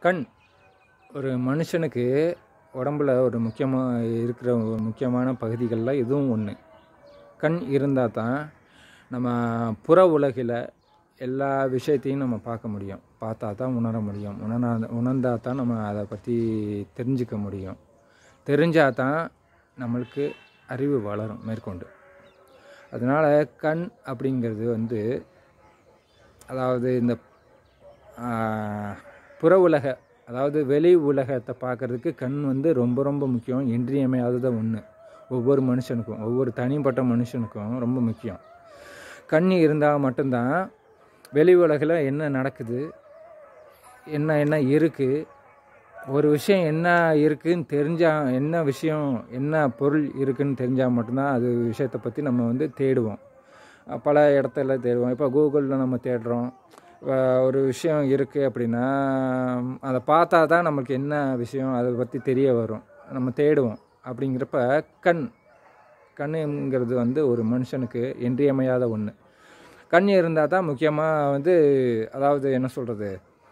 கண் ஒரு மனுஷனுக்கு உடம்புல ஒரு முக்கியமாக இருக்கிற ஒரு முக்கியமான பகுதிகளில் இதுவும் ஒன்று கண் இருந்தால் தான் நம்ம புற உலகில் எல்லா விஷயத்தையும் நம்ம பார்க்க முடியும் பார்த்தா தான் உணர முடியும் உணர்ந்தா உணர்ந்தா தான் நம்ம அதை பற்றி தெரிஞ்சுக்க முடியும் தெரிஞ்சால் தான் நம்மளுக்கு அறிவு வளரும் மேற்கொண்டு அதனால் கண் அப்படிங்கிறது வந்து அதாவது இந்த ஆஹ், புற உலக அதாவது வெளி உலகத்தை பார்க்குறதுக்கு கண் வந்து ரொம்ப ரொம்ப முக்கியம் இன்றியமையாதது ஒன்று ஒவ்வொரு மனுஷனுக்கும் ஒவ்வொரு தனிப்பட்ட மனுஷனுக்கும் ரொம்ப முக்கியம் கண் இருந்தால் மட்டும்தான் வெளி உலகில் என்ன நடக்குது என்ன என்ன இருக்குது ஒரு விஷயம் என்ன இருக்குன்னு தெரிஞ்சால் என்ன விஷயம் என்ன பொருள் இருக்குன்னு தெரிஞ்சால் மட்டும்தான் அது விஷயத்தை பற்றி நம்ம வந்து தேடுவோம் அஹ் பல இடத்துல தேடுவோம் இப்போ கூகுளில் நம்ம தேடுறோம் அஹ் ஒரு விஷயம் இருக்குது அப்படின்னா அதை பார்த்தா தான் நமக்கு என்ன விஷயம் அதை பற்றி தெரிய வரும் நம்ம தேடுவோம் அப்படிங்கிறப்ப கண் கண்ணுங்கிறது வந்து ஒரு மனுஷனுக்கு இன்றியமையாத ஒன்று கண் இருந்தால் தான் முக்கியமாக வந்து அதாவது என்ன சொல்கிறது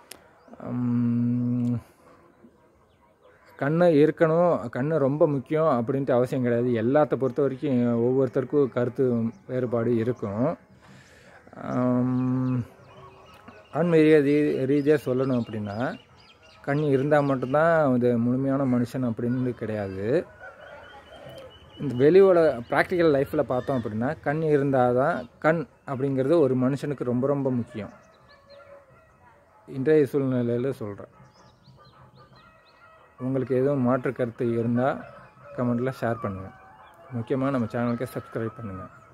கண்ணு இருக்கணும் கண்ணு ரொம்ப முக்கியம் அப்படின்ட்டு அவசியம் கிடையாது எல்லாத்த பொறுத்த வரைக்கும் ஒவ்வொருத்தருக்கும் கருத்து வேறுபாடு இருக்கும் ஆம், ஆன்மீக ரீ ரீதியாக சொல்லணும் அப்படின்னா கண் இருந்தால் மட்டும்தான் இது முழுமையான மனுஷன் அப்படின்னு கிடையாது இந்த வெளி உலக ப்ராக்டிக்கல் லைஃப்பில் பார்த்தோம் அப்படின்னா கண் இருந்தால் தான் கண் அப்படிங்கிறது ஒரு மனுஷனுக்கு ரொம்ப ரொம்ப முக்கியம் இன்றைய சூழ்நிலையில் சொல்கிறேன் உங்களுக்கு எதுவும் மாற்று கருத்து இருந்தால் கமெண்ட்டில் ஷேர் பண்ணுங்கள் முக்கியமாக நம்ம சேனலுக்கு சப்ஸ்கிரைப் பண்ணுங்கள்